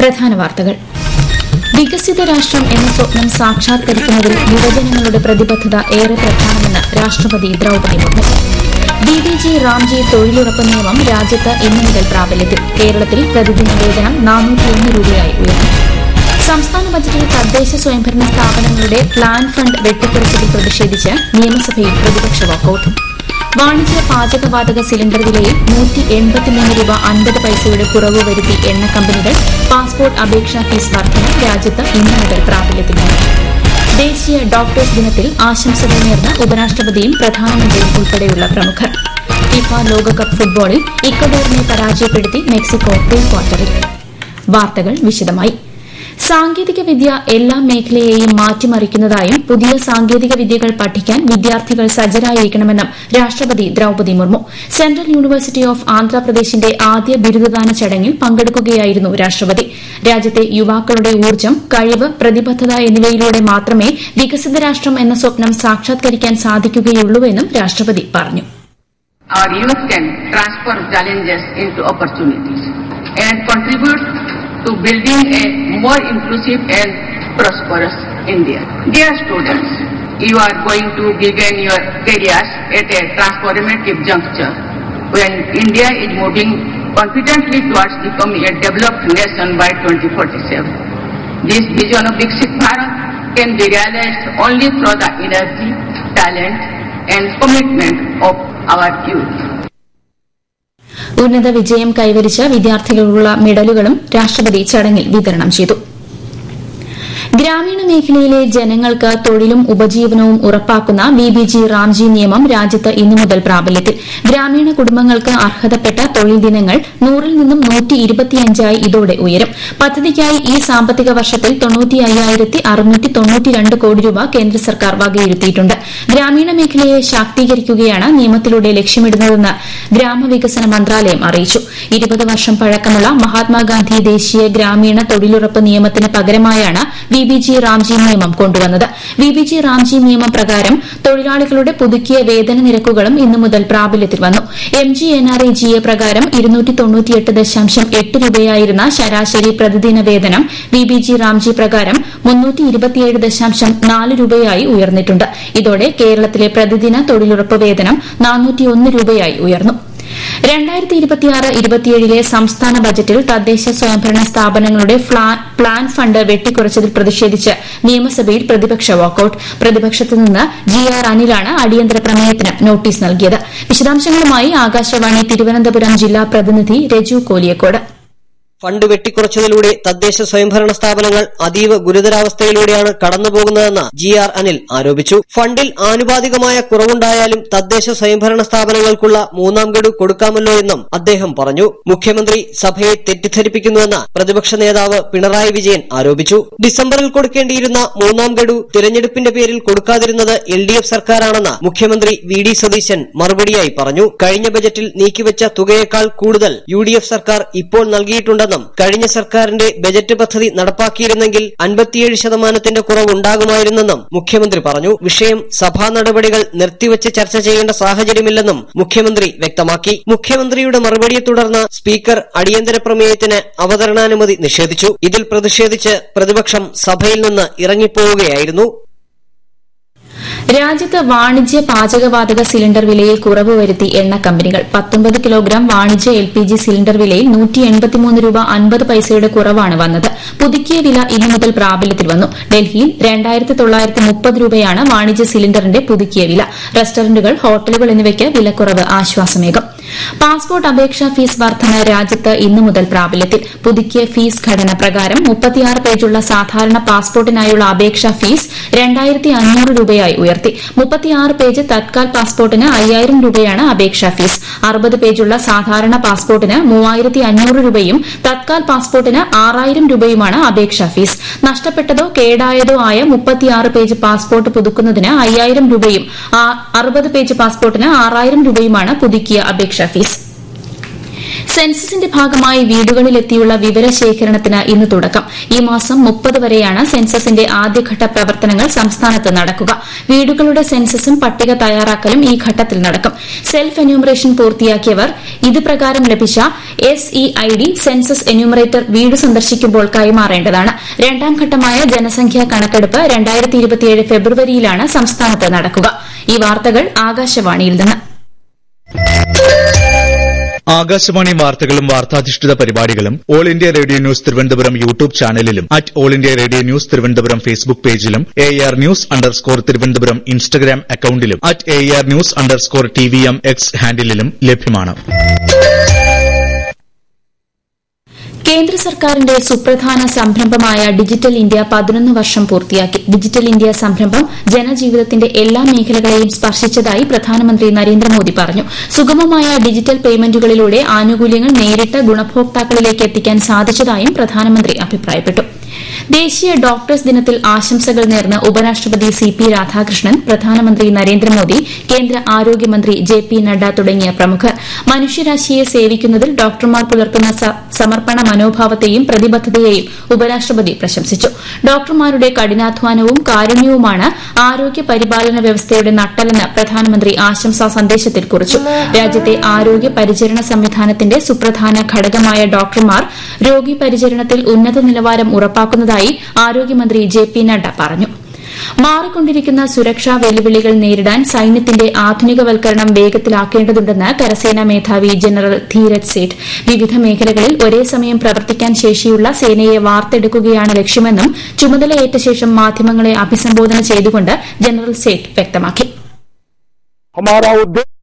പ്രധാന വാർത്തകൾ വികസിത രാഷ്ട്രം എന്ന സ്വപ്നം സാക്ഷാത്കരിക്കുന്നതിൽ യുവജനങ്ങളുടെ പ്രതിബദ്ധത ഏറെ പ്രധാനമെന്ന് രാഷ്ട്രപതി Droupadi Murmu B D G Ramji തൊഴിലുറപ്പ് നിയമം രാജ്യത്ത് ഇന്നു മുതൽ പ്രാബല്യത്തിൽ കേരളത്തിൽ പ്രതിദിന വേതനം നാനൂറ്റിയൊന്ന് രൂപയായി ഉയർന്നു സംസ്ഥാന ബജറ്റിൽ തദ്ദേശ സ്വയംഭരണ സ്ഥാപനങ്ങളുടെ പ്ലാൻ ഫണ്ട് വെട്ടിക്കുറച്ചതിൽ പ്രതിഷേധിച്ച് നിയമസഭയിൽ പ്രതിപക്ഷ വാക്കൌട്ട് വാണിജ്യ പാചകവാതക സിലിണ്ടർ വിലയിൽ നൂറ്റി എൺപത്തിമൂന്ന് രൂപ അൻപത് പൈസയുടെ കുറവ് വരുത്തി എണ്ണ കമ്പനികൾ പാസ്പോർട്ട് അപേക്ഷാ ഫീസ് വർധന രാജ്യത്ത് ഇന്നു മുതൽ പ്രാബല്യത്തിൽ വന്നു ദേശീയ ഡോക്ടേഴ്സ് ദിനത്തിൽ ആശംസകൾ നേർന്ന ഉപരാഷ്ട്രപതിയും പ്രധാനമന്ത്രിയും ഉൾപ്പെടെയുള്ള പ്രമുഖർ ഫിഫ ലോകകപ്പ് ഫുട്ബോളിൽ ഇക്വഡോറിനെ പരാജയപ്പെടുത്തി മെക്സിക്കോ പ്രീ ക്വാർട്ടറിൽ വാർത്തകൾ വിശദമായി സാങ്കേതിക വിദ്യ എല്ലാ മേഖലയെയും മാറ്റിമറിക്കുന്നതായും പുതിയ സാങ്കേതിക വിദ്യകൾ പഠിക്കാൻ വിദ്യാർത്ഥികൾ സജ്ജരായിരിക്കണമെന്നും രാഷ്ട്രപതി Droupadi Murmu central university of ആന്ധ്രാപ്രദേശിന്റെ ആദ്യ ബിരുദദാന ചടങ്ങിൽ പങ്കെടുക്കുകയായിരുന്നു രാഷ്ട്രപതി രാജ്യത്തെ യുവാക്കളുടെ ഊർജ്ജം കഴിവ് പ്രതിബദ്ധത എന്നിവയിലൂടെ മാത്രമേ വികസിത രാഷ്ട്രം എന്ന സ്വപ്നം സാക്ഷാത്കരിക്കാൻ സാധിക്കുകയുള്ളൂവെന്നും രാഷ്ട്രപതി പറഞ്ഞു Our youth can transform challenges into opportunities and contribute to building a more inclusive and prosperous India. Dear students, you are going to begin your careers at a transformative juncture when India is moving confidently towards becoming a developed nation by 2047. This vision of Viksit Bharat can be realized only through the energy, talent and commitment of our youth. ഉന്നത വിജയം കൈവരിച്ച വിദ്യാർത്ഥികൾക്കുള്ള മെഡലുകളും രാഷ്ട്രപതി ചടങ്ങിൽ വിതരണം ചെയ്തു ഗ്രാമീണ മേഖലയിലെ ജനങ്ങൾക്ക് തൊഴിലും ഉപജീവനവും ഉറപ്പാക്കുന്ന ബി ബി ജി റാംജി നിയമം രാജ്യത്ത് ഇന്നു മുതൽ പ്രാബല്യത്തിൽ ഗ്രാമീണ കുടുംബങ്ങൾക്ക് അർഹതപ്പെട്ട തൊഴിൽ ദിനങ്ങൾ നൂറിൽ നിന്നും നൂറ്റി ഇരുപത്തിയഞ്ചായി ഇതോടെ ഉയരും പദ്ധതിക്കായി ഈ സാമ്പത്തിക വർഷത്തിൽ തൊണ്ണൂറ്റി അയ്യായിരത്തി അറുന്നൂറ്റി തൊണ്ണൂറ്റിരണ്ട് കോടി രൂപ കേന്ദ്ര സർക്കാർ വകയിരുത്തിയിട്ടുണ്ട് ഗ്രാമീണ മേഖലയെ ശാക്തീകരിക്കുകയാണ് നിയമത്തിലൂടെ ലക്ഷ്യമിടുന്നതെന്ന് ഗ്രാമവികസന മന്ത്രാലയം അറിയിച്ചു ഇരുപത് വർഷം പഴക്കമുള്ള മഹാത്മാഗാന്ധി ദേശീയ ഗ്രാമീണ തൊഴിലുറപ്പ് നിയമത്തിന് പകരമായാണ് വി ബി ജി റാംജി നിയമം കൊണ്ടുവന്നത് വി ബി ജി റാംജി നിയമം പ്രകാരം തൊഴിലാളികളുടെ പുതുക്കിയ വേതന നിരക്കുകളും ഇന്നു മുതൽ പ്രാബല്യത്തിൽ വന്നു M G N R E G A പ്രകാരം ഇരുന്നൂറ്റി തൊണ്ണൂറ്റിയെട്ട് ദശാംശം എട്ട് രൂപയായിരുന്ന ശരാശരി പ്രതിദിന വേതനം വി ബി ജി റാംജി പ്രകാരം മുന്നൂറ്റി ഇരുപത്തിയേഴ് ദശാംശം നാല് രൂപയായി ഉയർന്നിട്ടുണ്ട് ഇതോടെ കേരളത്തിലെ പ്രതിദിന തൊഴിലുറപ്പ് വേതനം നാനൂറ്റിയൊന്ന് രൂപയായി ഉയർന്നു രണ്ടായിരത്തി ഇരുപത്തിയാറ് ഇരുപത്തിയേഴിലെ സംസ്ഥാന ബജറ്റിൽ തദ്ദേശ സ്വയംഭരണ സ്ഥാപനങ്ങളുടെ പ്ലാൻ ഫണ്ട് വെട്ടിക്കുറച്ചതിൽ പ്രതിഷേധിച്ച് നിയമസഭയിൽ പ്രതിപക്ഷ വാക്കൌട്ട് പ്രതിപക്ഷത്തു നിന്ന് ജി ആർ അനിലാണ് അടിയന്തര പ്രമേയത്തിന് നോട്ടീസ് നൽകിയത് വിശദാംശങ്ങളുമായി ആകാശവാണി തിരുവനന്തപുരം ജില്ലാ പ്രതിനിധി രജു കോലിയക്കോട് ഫണ്ട് വെട്ടിക്കുറച്ചതിലൂടെ തദ്ദേശ സ്വയംഭരണ സ്ഥാപനങ്ങൾ അതീവ ഗുരുതരാവസ്ഥയിലൂടെയാണ് കടന്നുപോകുന്നതെന്ന് ജി ആർ അനിൽ ആരോപിച്ചു ഫണ്ടിൽ ആനുപാതികമായ കുറവുണ്ടായാലും തദ്ദേശ സ്വയംഭരണ സ്ഥാപനങ്ങൾക്കുള്ള മൂന്നാം ഗഡു കൊടുക്കാമല്ലോ എന്നും അദ്ദേഹം പറഞ്ഞു മുഖ്യമന്ത്രി സഭയെ തെറ്റിദ്ധരിപ്പിക്കുന്നുവെന്ന് പ്രതിപക്ഷ നേതാവ് പിണറായി വിജയൻ ആരോപിച്ചു ഡിസംബറിൽ കൊടുക്കേണ്ടിയിരുന്ന മൂന്നാം ഗഡു തിരഞ്ഞെടുപ്പിന്റെ പേരിൽ കൊടുക്കാതിരുന്നത് എൽ ഡി എഫ് സർക്കാരാണെന്ന് മുഖ്യമന്ത്രി വി ഡി സതീശൻ മറുപടിയായി പറഞ്ഞു കഴിഞ്ഞ ബജറ്റിൽ നീക്കിവെച്ച തുകയേക്കാൾ കൂടുതൽ യു ഡി എഫ് സർക്കാർ ഇപ്പോൾ നൽകിയിട്ടുണ്ടെന്നും കഴിഞ്ഞ സർക്കാരിന്റെ ബജറ്റ് പദ്ധതി നടപ്പാക്കിയിരുന്നെങ്കിൽ അൻപത്തിയേഴ് ശതമാനത്തിന്റെ കുറവുണ്ടാകുമായിരുന്നെന്നും മുഖ്യമന്ത്രി പറഞ്ഞു വിഷയം സഭാ നടപടികൾ നിർത്തിവച്ച് ചർച്ച ചെയ്യേണ്ട സാഹചര്യമില്ലെന്നും മുഖ്യമന്ത്രി വ്യക്തമാക്കി മുഖ്യമന്ത്രിയുടെ മറുപടിയെ തുടർന്ന് സ്പീക്കർ അടിയന്തര പ്രമേയത്തിന് അവതരണാനുമതി നിഷേധിച്ചു ഇതിൽ പ്രതിഷേധിച്ച് പ്രതിപക്ഷം സഭയിൽ നിന്ന് ഇറങ്ങിപ്പോവുകയായിരുന്നു രാജ്യത്ത് വാണിജ്യ പാചകവാതക സിലിണ്ടർ വിലയിൽ കുറവ് വരുത്തി എണ്ണ കമ്പനികൾ പത്തൊമ്പത് കിലോഗ്രാം വാണിജ്യ എൽ പി ജി സിലിണ്ടർ വിലയിൽ നൂറ്റി എൺപത്തിമൂന്ന് രൂപ അൻപത് പൈസയുടെ കുറവാണ് വന്നത് പുതുക്കിയ വില ഇന്നു മുതൽ പ്രാബല്യത്തിൽ വന്നു ഡൽഹിയിൽ രണ്ടായിരത്തി തൊള്ളായിരത്തി മുപ്പത് രൂപയാണ് വാണിജ്യ സിലിണ്ടറിന്റെ പുതുക്കിയ വില റെസ്റ്റോറന്റുകൾ ഹോട്ടലുകൾ എന്നിവയ്ക്ക് വിലക്കുറവ് ആശ്വാസമേകും പാസ്പോർട്ട് അപേക്ഷാ ഫീസ് വർധന രാജ്യത്ത് ഇന്നു മുതൽ പ്രാബല്യത്തിൽ പുതുക്കിയ ഫീസ് ഘടന പ്രകാരം മുപ്പത്തിയാറ് പേജുള്ള സാധാരണ പാസ്പോർട്ടിനായുള്ള അപേക്ഷാ ഫീസ് രണ്ടായിരത്തി അഞ്ഞൂറ് രൂപയായി ഉയർത്തി മുപ്പത്തിയാറ് പേജ് തത്കാൽ പാസ്പോർട്ടിന് അയ്യായിരം രൂപയാണ് അപേക്ഷാ ഫീസ് അറുപത് പേജുള്ള സാധാരണ പാസ്പോർട്ടിന് മൂവായിരത്തി അഞ്ഞൂറ് രൂപയും തത്കാൽ പാസ്പോർട്ടിന് ആറായിരം രൂപയുമാണ് അപേക്ഷാ ഫീസ് നഷ്ടപ്പെട്ടതോ കേടായതോ ആയ മുപ്പത്തിയാറ് പേജ് പാസ്പോർട്ട് പുതുക്കുന്നതിന് അയ്യായിരം രൂപയും അറുപത് പേജ് പാസ്പോർട്ടിന് ആറായിരം രൂപയുമാണ് പുതുക്കിയ അപേക്ഷാ ഫീസ് സെൻസസിന്റെ ഭാഗമായി വീടുകളിലെത്തിയുള്ള വിവരശേഖരണത്തിന് ഇന്ന് തുടക്കം ഈ മാസം മുപ്പത് വരെയാണ് സെൻസസിന്റെ ആദ്യഘട്ട പ്രവർത്തനങ്ങൾ സംസ്ഥാനത്ത് നടക്കുക വീടുകളുടെ സെൻസസും പട്ടിക തയ്യാറാക്കലും ഈ ഘട്ടത്തിൽ നടക്കും സെൽഫ് എന്യൂമറേഷൻ പൂർത്തിയാക്കിയവർ ഇത് പ്രകാരം ലഭിച്ച S E I D census enumerator വീട് സന്ദർശിക്കുമ്പോൾ കൈമാറേണ്ടതാണ് രണ്ടാം ഘട്ടമായ ജനസംഖ്യാ കണക്കെടുപ്പ് രണ്ടായിരത്തി ഇരുപത്തിയേഴ് ഫെബ്രുവരിയിലാണ് സംസ്ഥാനത്ത് നടക്കുക ഈ വാർത്തകൾ ആകാശവാണിയിൽ നിന്ന് ആകാശവാണി വാർത്തകളും വാർത്താധിഷ്ഠിത പരിപാടികളും all India radio news Thiruvananthapuram YouTube ചാനലിലും at all India radio news Thiruvananthapuram Facebook പേജിലും A R news underscore Thiruvananthapuram Instagram അക്കൌണ്ടിലും at A R news underscore T V M X ഹാൻഡിലും ലഭ്യമാണ് കേന്ദ്ര സർക്കാരിന്റെ സുപ്രധാന സംരംഭമായ ഡിജിറ്റൽ ഇന്ത്യ പതിനൊന്ന് വർഷം പൂർത്തിയാക്കി ഡിജിറ്റൽ ഇന്ത്യ സംരംഭം ജനജീവിതത്തിന്റെ എല്ലാ മേഖലകളെയും സ്പർശിച്ചതായി പ്രധാനമന്ത്രി നരേന്ദ്രമോദി പറഞ്ഞു സുഗമമായ ഡിജിറ്റൽ പേയ്മെന്റുകളിലൂടെ ആനുകൂല്യങ്ങൾ നേരിട്ട് ഗുണഭോക്താക്കളിലേക്ക് എത്തിക്കാൻ സാധിച്ചതായും പ്രധാനമന്ത്രി അഭിപ്രായപ്പെട്ടു ദേശീയ ഡോക്ടേഴ്സ് ദിനത്തിൽ ആശംസകൾ നേർന്ന് ഉപരാഷ്ട്രപതി സി പി രാധാകൃഷ്ണൻ പ്രധാനമന്ത്രി നരേന്ദ്രമോദി കേന്ദ്ര ആരോഗ്യമന്ത്രി ജെ പി നഡ്ഡ തുടങ്ങിയ പ്രമുഖർ മനുഷ്യരാശിയെ സേവിക്കുന്നതിൽ ഡോക്ടർമാർ പുലർത്തുന്ന സമർപ്പണ മനോഭാവത്തെയും പ്രതിബദ്ധതയെയും ഉപരാഷ്ട്രപതി പ്രശംസിച്ചു ഡോക്ടർമാരുടെ കഠിനാധ്വാനവും കാരുണ്യവുമാണ് ആരോഗ്യ പരിപാലന വ്യവസ്ഥയുടെ നട്ടെല്ലെന്ന് പ്രധാനമന്ത്രി ആശംസാ സന്ദേശത്തിൽ കുറിച്ചു രാജ്യത്തെ ആരോഗ്യ പരിചരണ സംവിധാനത്തിന്റെ സുപ്രധാന ഘടകമായ ഡോക്ടർമാർ രോഗി പരിചരണത്തിൽ ഉന്നത നിലവാരം ഉറപ്പാക്കുന്നതായി ആരോഗ്യമന്ത്രി ജെ പി നഡ്ഡ പറഞ്ഞു മാറിക്കൊണ്ടിരിക്കുന്ന സുരക്ഷാ വെല്ലുവിളികൾ നേരിടാൻ സൈന്യത്തിന്റെ ആധുനികവൽക്കരണം വേഗത്തിലാക്കേണ്ടതുണ്ടെന്ന് കരസേനാ മേധാവി ജനറൽ ധീരജ് സേഠ് വിവിധ മേഖലകളിൽ ഒരേ സമയം പ്രവർത്തിക്കാൻ ശേഷിയുള്ള സേനയെ വാർത്തെടുക്കുകയാണ് ലക്ഷ്യമെന്നും ചുമതലയേറ്റ ശേഷം മാധ്യമങ്ങളെ അഭിസംബോധന ചെയ്തുകൊണ്ട് ജനറൽ സേഠ് വ്യക്തമാക്കി हमारा उद्देश्य